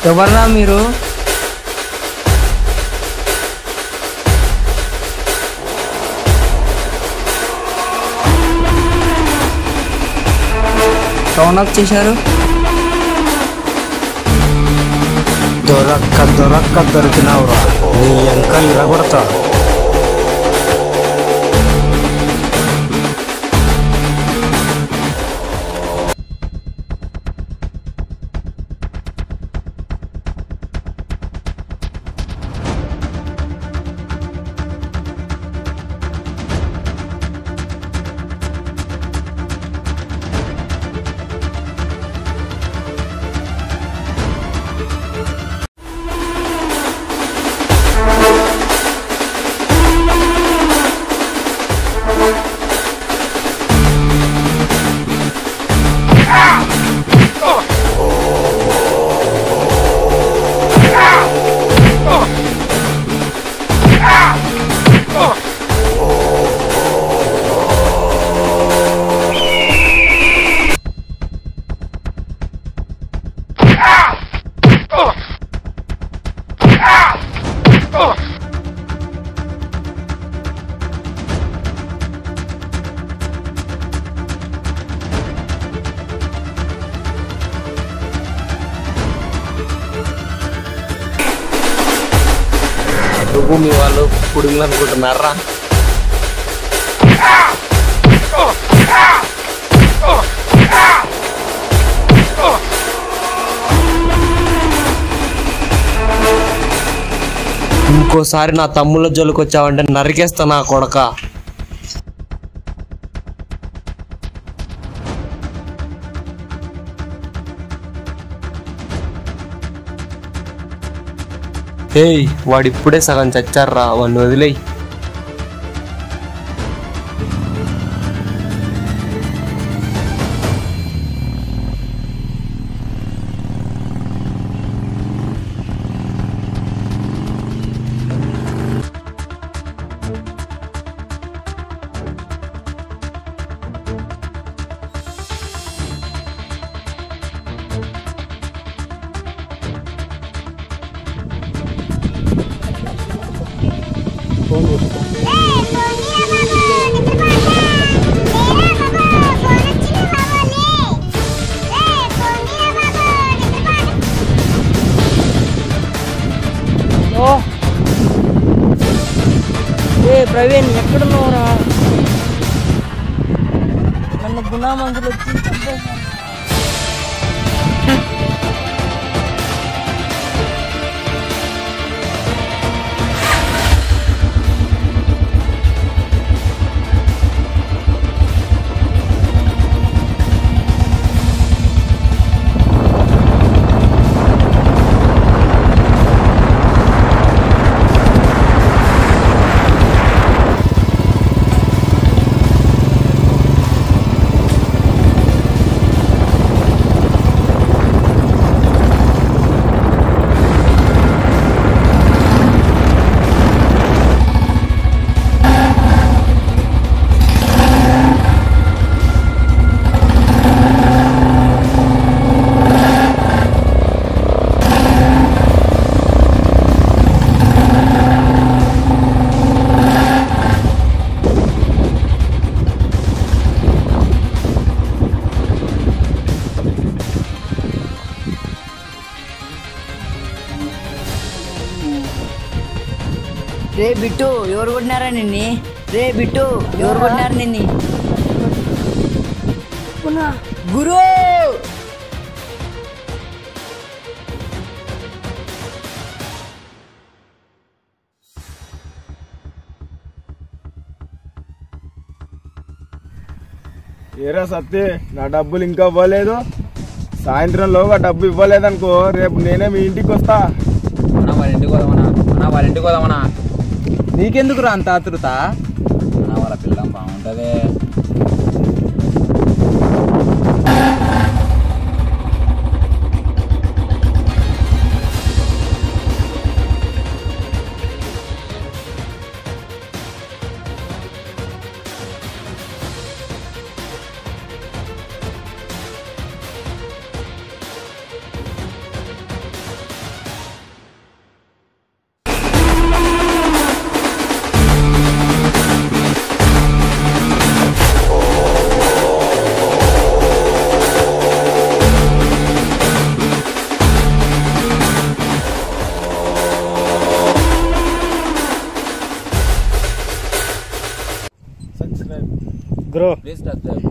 ఎవర్రా మీరు town up చేశారు దొరక్క దొరక్క దొరికినావురా నీ అంకల్ ఇరగొడతా నువ్వు మీ వాళ్ళు కుడింగ్లు అనుకుంటున్నారా ఇంకోసారి నా తమ్ముళ్ళ జోలికి వచ్చావంటే నరికేస్తా నా కొడక ఏయ్ వాడిప్పుడే సగం చచ్చారా వాడిని వదిలేయ్ ఏ ప్రవీణ్ ఎక్కడున్నావురా నన్ను గుణా మందులు వచ్చి చంపేశారు. రే బిట్టు ఎవరు కొట్టినారా నిన్ని రే బిట్టు ఎవరు కొట్టినారు నిన్ని గురు ఏరా సత్తి నా డబ్బులు ఇంకా ఇవ్వలేదు సాయంత్రంలోగా డబ్బు ఇవ్వలేదనుకో రేపు నేనే మీ ఇంటికి వస్తా అన్నా వాళ్ళ ఇంటికి పోదామన్నా అన్నా వాళ్ళ ఇంటికి పోదామన్నా నీకెందుకురా అంత ఆతృత అన్నా వాళ్ళ పిల్లం బాగుంటుంది grow please subscribe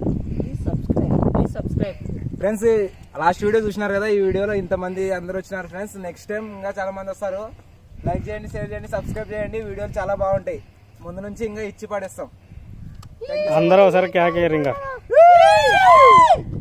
friends last video చూసినారు కదా ఈ వీడియోలో ఇంతమంది అందరూ వచ్చినారు ఫ్రెండ్స్ నెక్స్ట్ టైం ఇంకా చాలా మంది వస్తారు లైక్ చేయండి షేర్ చేయండి సబ్స్క్రైబ్ చేయండి వీడియోలు చాలా బాగుంటాయి ముందు నుంచి ఇంకా ఇచ్చి పడేస్తాం అందరూ ఒకసారి కేకేయరు ఇంకా